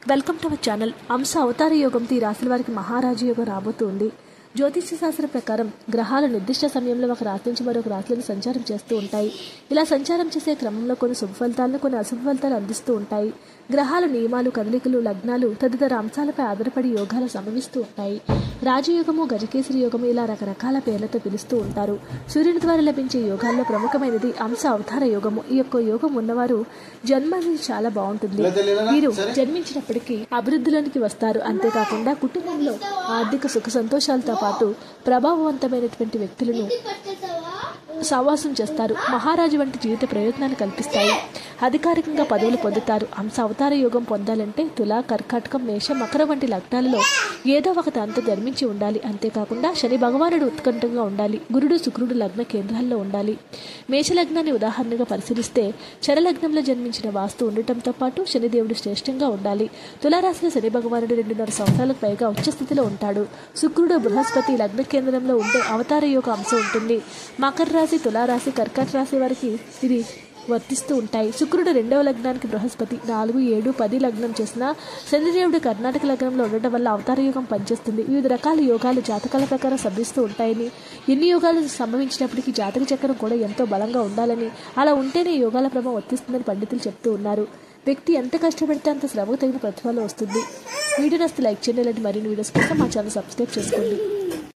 welcome to our channel అంశ అవతార యోగంతో ఈ రాశుల వారికి మహారాజు యోగం రాబోతుంది జ్యోతిష్య శాస్త్ర ప్రకారం గ్రహాలు నిర్దిష్ట సమయంలో ఒక రాశి నుంచి మరొక రాశులను సంచారం చేస్తూ ఉంటాయి ఇలా సంచారం చేసే క్రమంలో కొన్ని శుభ ఫలితాలను కొన్ని అశుభ ఫలితాలు అందిస్తూ ఉంటాయి గ్రహాలు నియమాలు కదలికలు లగ్నాలు తదితర అంశాలపై ఆధారపడి యోగాలు సంభవిస్తూ ఉంటాయి రాజయోగము గజకేసరి యోగము ఇలా రకరకాల పేర్లతో పిలుస్తూ ఉంటారు సూర్యుని ద్వారా లభించే యోగాల్లో ప్రముఖమైనది అంశ అవతార యోగము ఈ యొక్క యోగం ఉన్నవారు జన్మ అనేది చాలా బాగుంటుంది వీరు జన్మించినప్పటికీ అభివృద్ధిలోనికి వస్తారు అంతేకాకుండా కుటుంబంలో ఆర్థిక సుఖ సంతోషాలతో పాటు ప్రభావవంతమైనటువంటి వ్యక్తులను సహవాసం చేస్తారు మహారాజు వంటి జీవిత ప్రయోజనాలు కల్పిస్తాయి అధికారికంగా పదవులు పొందుతారు అంశ అవతార యోగం పొందాలంటే తుల కర్కాటకం మేష మకర వంటి లగ్నాలలో ఏదో ఒక దాంతో జన్మించి ఉండాలి అంతేకాకుండా శని భగవానుడు ఉత్కంఠంగా ఉండాలి గురుడు శుక్రుడు లగ్న కేంద్రాల్లో ఉండాలి మేష లగ్నాన్ని ఉదాహరణగా పరిశీలిస్తే చరలగ్నంలో జన్మించిన వాస్తు ఉండటంతో పాటు శనిదేవుడు శ్రేష్టంగా ఉండాలి తులారాశిలో శని భగవానుడు రెండున్నర సంవత్సరాలకు పైగా ఉచ్చస్థితిలో ఉంటాడు శుక్రుడు బృహస్పతి లగ్న కేంద్రంలో ఉంటే అవతార యోగ అంశం ఉంటుంది మకర రాశి తులారాశి కర్కాట రాశి వారికి ఇది వర్తిస్తూ ఉంటాయి శుక్రుడు రెండవ లగ్నానికి బృహస్పతి నాలుగు ఏడు పది లగ్నం చేసిన శనిదేవుడు కర్ణాటక లగ్నంలో ఉండటం వల్ల అవతార యోగం పనిచేస్తుంది వివిధ రకాల యోగాలు జాతకాల ప్రకారం సంభిస్తూ ఉంటాయని ఎన్ని యోగాలు సంభవించినప్పటికీ జాతక చక్రం కూడా ఎంతో బలంగా ఉండాలని అలా ఉంటేనే యోగాల ప్రభావం వర్తిస్తుందని పండితులు చెప్తూ ఉన్నారు వ్యక్తి ఎంత కష్టపడితే అంత శ్రమకు తగిన ప్రతిఫలం వస్తుంది వీడియో నస్తే లైక్ చేయండి ఇలాంటి మరిన్ని వీడియోస్ కోసం మా ఛానల్ సబ్స్క్రైబ్ చేసుకోండి